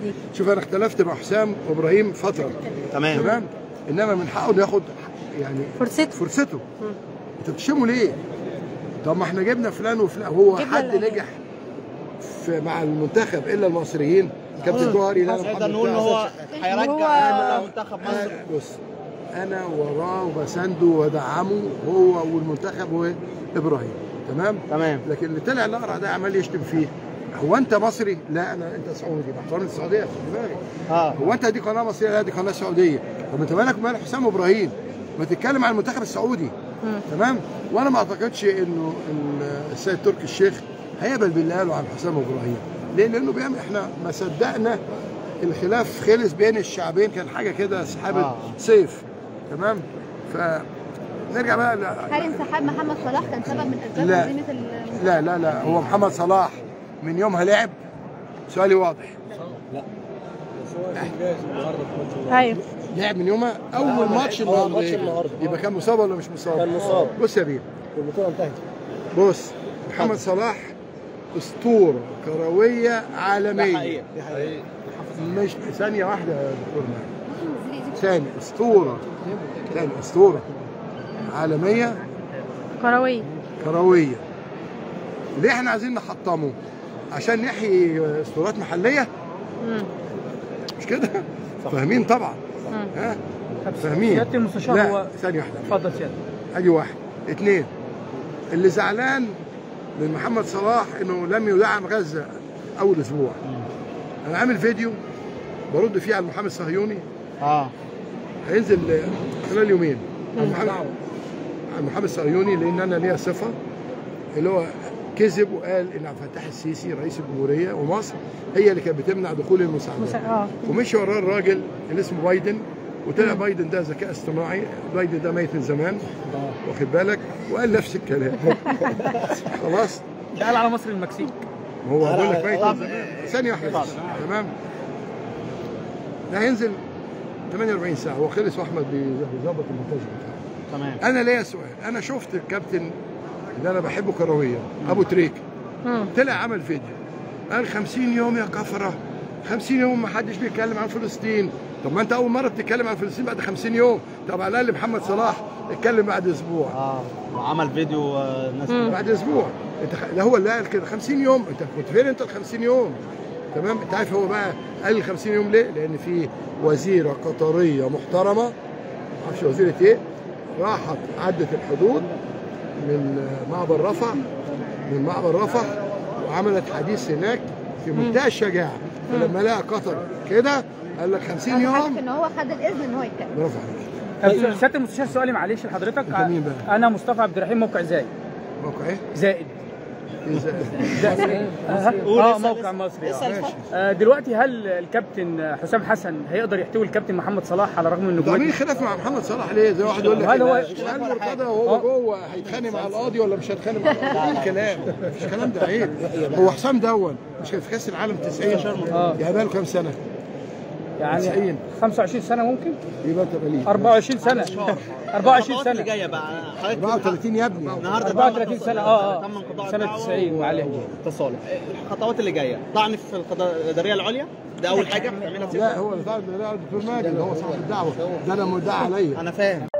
دي شوف انا اختلفت مع حسام وابراهيم فتره تمام تمام انما من حقه انه ياخد يعني فرصته فرصته انت بتشتموا ليه؟ طب ما احنا جبنا فلان وفلان هو جبنا حد اللي- نجح في مع المنتخب الا المصريين كابتن جوهري لا نقدر نقول ان هو هيرجع هو- منتخب مصر أنا- بص انا وراه وبسنده وادعمه هو والمنتخب وابراهيم تمام تمام لكن اللي طلع الاقرع ده عمال يشتم فيه هو انت مصري؟ لا انا انت سعودي باحترام السعوديه خلي بالك اه هو انت دي قناه مصريه لا دي قناه سعوديه طب انت مالك ومال حسام ابراهيم ما تتكلم عن المنتخب السعودي تمام وانا ما اعتقدش انه ال- السيد تركي الشيخ هيقبل باللي قاله عن حسام ابراهيم ليه لانه بيعمل احنا ما صدقنا الخلاف خلص بين الشعبين كان حاجه كده سحابه آه. سيف تمام ف نرجع بقى ل- هل انسحاب محمد صلاح كان سبب من اسباب لا. هزيمه ال- لا لا لا هو محمد صلاح من يومها لعب سؤالي واضح ايوه لعب من يومها اول ماتش النهارده ماتش إيه؟ النهاردة. يبقى كان مصاب ولا مش مصاب؟ كان مصاب. بص يا بيه البطوله انتهت بص محمد صلاح اسطوره كرويه ده عالميه حقيقه دي حقيقه مش ثانيه واحده يا دكتور ماهر ثاني اسطوره ثاني اسطوره عالميه كرويه كرويه ليه احنا عايزين نحطمه؟ عشان نحيي اسطورات محليه مم. مش كده؟ فاهمين طبعا مم. ها فاهمين سيادة المستشار لا هو ثانيه واحده اتفضل سيادة ادي واحد اثنين اللي زعلان من محمد صلاح انه لم يدعم غزه اول اسبوع انا عامل فيديو برد فيه على محمد الصهيوني اه هينزل خلال يومين عن محمد عن محمد الصهيوني لان انا ليا صفه اللي هو كذب وقال ان عبد الفتاح السيسي رئيس الجمهوريه ومصر هي اللي كانت بتمنع دخول المساعدات مس- اه ومشي وراه الراجل اللي اسمه بايدن وطلع بايدن ده ذكاء اصطناعي بايدن ده ميت من زمان واخد بالك وقال نفس الكلام خلاص ده قال على مصر المكسيك هو بقول لك ميت من زمان ثانية واحدة بس تمام ده هينزل 48 ساعة هو خلص واحمد بيظبط المونتاج بتاعه تمام انا ليا سؤال انا شفت الكابتن اللي انا بحبه كرويا ابو تريك مم. طلع عمل فيديو قال 50 يوم يا كفره 50 يوم ما حدش بيتكلم عن فلسطين طب ما انت اول مره بتتكلم عن فلسطين بعد 50 يوم طب على الاقل محمد صلاح اتكلم بعد اسبوع اه وعمل فيديو آه، الناس بعد اسبوع انت خ- ده هو اللي قال كده 50 يوم انت كنت فين انت ال 50 يوم تمام انت عارف هو بقى قال ال 50 يوم ليه؟ لان في وزيره قطريه محترمه ما اعرفش وزيره ايه راحت عدت الحدود من معبر رفح من معبر رفح وعملت حديث هناك في منتهى الشجاعه فلما لقى قطر كده قال لك 50 انا حاسس يوم ان هو خد الاذن ان هو يتكلم برافو عليك طب سيادة المستشار سؤالي معلش لحضرتك أنت مين بقى؟ انا مصطفى عبد الرحيم موقع زايد موقع ايه؟ زائد إيه زي- زائد قول، اه اسأل، موقع اسأل. مصري اسأل آه. اتفضل. آه، دلوقتي هل الكابتن حسام حسن هيقدر يحتوي الكابتن محمد صلاح على الرغم من ده مين نجوميته خلاف مع محمد صلاح ليه؟ زي واحد يقول لك هل هو- هل مرتضى وهو جوه هيتخانق مع القاضي ولا مش هيتخانق مع القاضي؟ ايه الكلام؟ مش الكلام ده عيب هو حسام دون مش كان في كاس العالم 90 آه. يا بقى له كام سنه؟ يعني 90. 25 سنه ممكن يبقى انت بليغ 24 سنه 24 الخطوات اللي سنه جايه بقى حضرتك 34 يا ابني النهارده 34 سنه اه تم اه انقضاء سنه الدعوة 90 معلش تصالح الخطوات اللي جايه طعن في القضاء الاداريه العليا ده اول حاجه هتعملها لا هو اللي طالب لا الدكتور ماجد هو صاحب الدعوه ده انا مدعي عليا انا فاهم